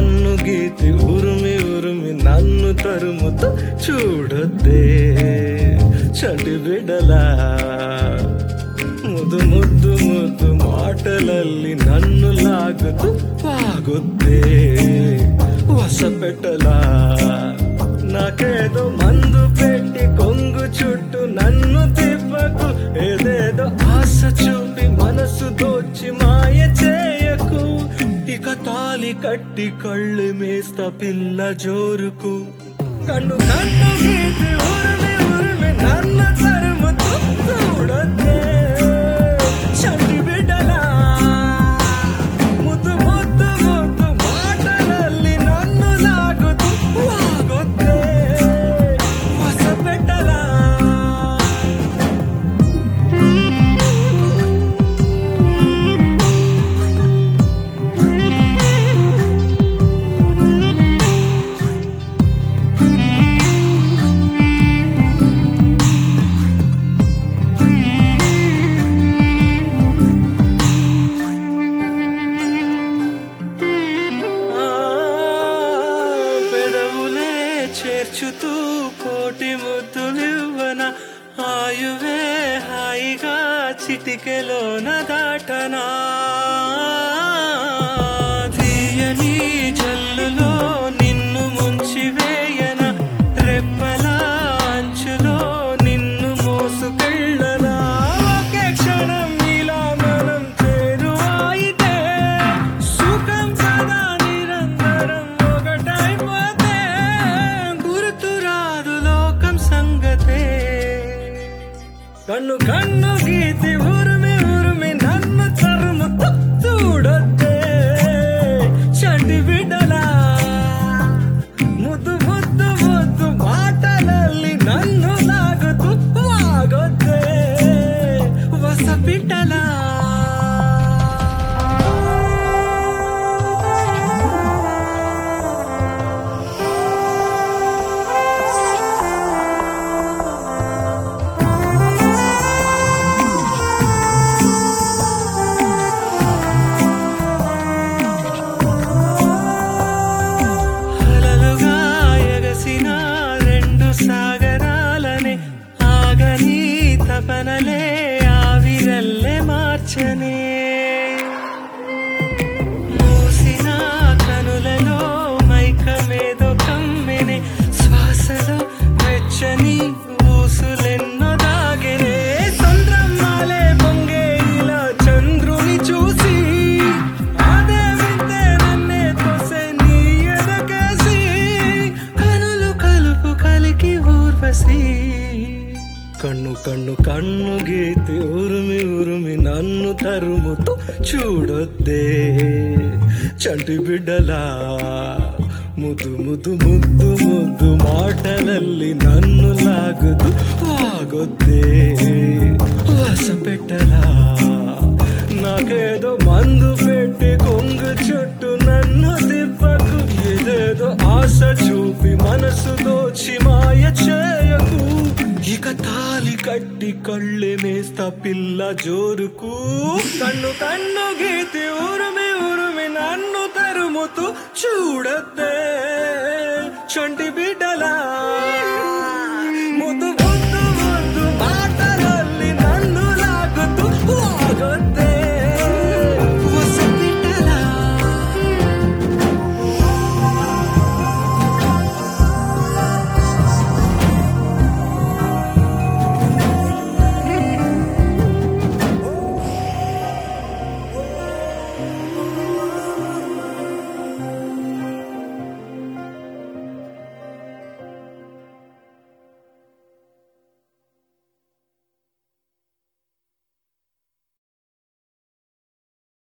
కన్ను గీతి ఉరుమి ఉరుమి నన్ను తరుముతూ చూడొద్దే చంటి బిడ్డలా ముద్దు ముద్దు ముద్దు మాటలಲ್ಲಿ నన్ను లాగుతూ వాగొద్దే వసపెట్టలా నాకేదో మందు పెట్టి కొంగు చుట్టూ నన్ను తిప్పకు ఏదేదో ఆశ చూపి మనసు దోచి మాయ చేయకు ఇక తాలి కట్టి కళ్ళు మేస్తా పిల్ల జోరుకు కన్ను కన్ను గీతి ఉరిమి ఉరిమి నన్ను తరుముతూ చూడొద్దే చంటి బిడ్డలా ముద్దు ముద్దు ముద్దు మాటలಲ್ಲಿ నన్ను లాగుతూ వాగొద్దే వసపెట్టలా ఆ, పెదవులే చేర్చుతూ కోటి ముద్దులివ్వన ఆయువే హాయిగా చిటికెలోన దాటనా తీయని జల్లులో నిన్ను ముంచి వేయన రెప్పల అంచులో నిన్ను మోసుకెళ్ళనా ఒకే క్షణం ఇలా మనం చేరువాయితే సుఖం సదా నిరంతరం ఒకటైపోతే గుర్తురాదు లోకం సంగతే కన్ను కన్ను గీతి ఉరిమి ఉరిమి నన్ను తరుము చూడొద్దే చంటి బిడ్డలా ముద్దు ముద్దు ముద్దు మాటలಲ್ಲಿ నన్ను లాగుతూ వాగొద్దే వస బిడ్డలా అలలుగా ఎగసిన రెండు సాగరాలనే ఆగని తపనలే ఆవిరల్లే మార్చనే మూసిన కనులలో మైకమేదో కమ్మెనే శ్వాసలో వెచ్చని ఊసులెన్నో దాగెనే సంద్రమ్మాలే పొంగే ఇలా చంద్రుని చూసి అదే వింతే నన్నే తోసే నీ ఎదకేసి కనులు కలుపు కలికి ఊర్వశి కన్ను కన్ను కన్ను గీతి ఉరిమి ఉరిమి నన్ను తరుముతూ చూడొద్దే చంటి బిడ్డలా ముద్దు ముద్దు ముద్దు ముద్దు మాటలಲ್ಲಿ నన్ను లాగుతూ వాగొద్దే వస పెట్టలా నాకేదో మందు పెట్టి కొంగు చుట్టూ నన్ను తిప్పకు ఏదేదో ఆశ చూపి మనసు దోచి మాయ చేయకు ఇక తాలి కట్టి కళ్ళే మేస్తా పిల్ల జోరుకు కన్ను కన్ను గీతి ఉరుమి ఉరుమి నన్ను తరుముతూ చూడద్దే చంటి బిడ్డలా